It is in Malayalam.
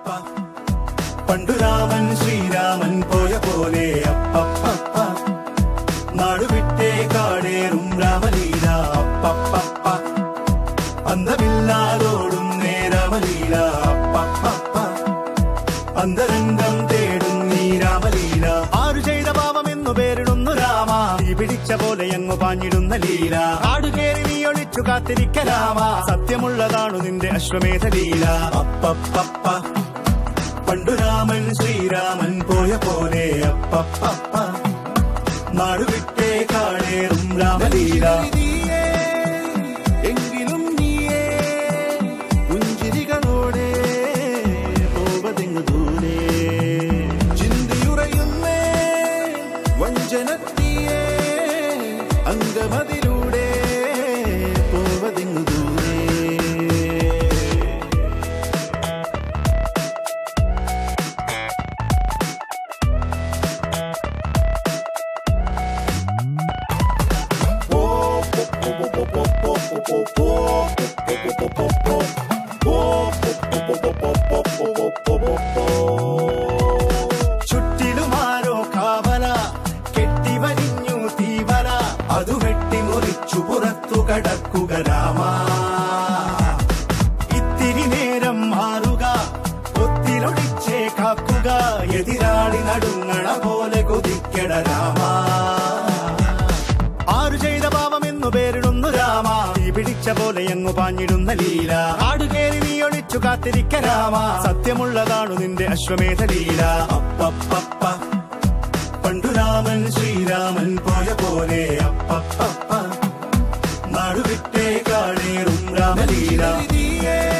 പണ്ടു രാമൻ ശ്രീരാമൻ പോയ പോലെ അപ്പപ്പ നാടുവിട്ടേ കാടേറും രാമലീല അപ്പപ്പ അന്തമില്ലാതോടും നേരാമലീല അപ്പപ്പ അന്തരംഗം തേടും നീ രാമലീല ആരു ചെയ്ത പാപമെന്നു പേരിടുന്നു രാമ തീ പിടിച്ച പോലെ അങ്ങ് പാഞ്ഞിടുന്ന ലീല ആടുകേറി നീ ഒളിച്ചു കാത്തിരിക്ക രാമ സത്യമുള്ളതാണു നിന്റെ അശ്വമേധ ലീല അപ്പപ്പ പണ്ടു രാമൻ ശ്രീരാമൻ പോയ പോലെ അപ്പപ്പ നാടുവിട്ടേ കാടേറും രാമലീല എങ്കിലും നീയേ പുഞ്ചിരികളോടെ പോവതെങ്ങു ദൂരെ ചിന്തിയുറയുന്നേ വഞ്ചനത്തിയേ അംഗമതിലൂടെ പോവതെങ്ങു ദൂരെ ചുറ്റിലുമാരോ കാവല കെട്ടിവരിഞ്ഞു തീവല അതു വെട്ടിമുറിച്ചു പുറത്തു കടക്കുക രാമ ഇത്തിരി നേരം മാറുക ഒത്തിരൊടിച്ചേ കാക്കുക എതിരാളി നടുങ്ങണ പോലെ കൊതിക്കട രാമ ആരു ചെയ്ത പാപമെന്നു പേരിടുന്നു രാമ തീ പിടിച്ച പോലെ അങ്ങു പാഞ്ഞിടുന്ന ലീല ആടുകേറി നീ ഒളിച്ചു കാത്തിരിക്ക രാമ സത്യമുള്ളതാണു നിന്റെ അശ്വമേധ ലീല അപ്പപ്പ പണ്ടു രാമൻ ശ്രീരാമൻ പോയ പോലെ അപ്പപ്പ നാടുവിട്ടേ കാടേറും രാമലീല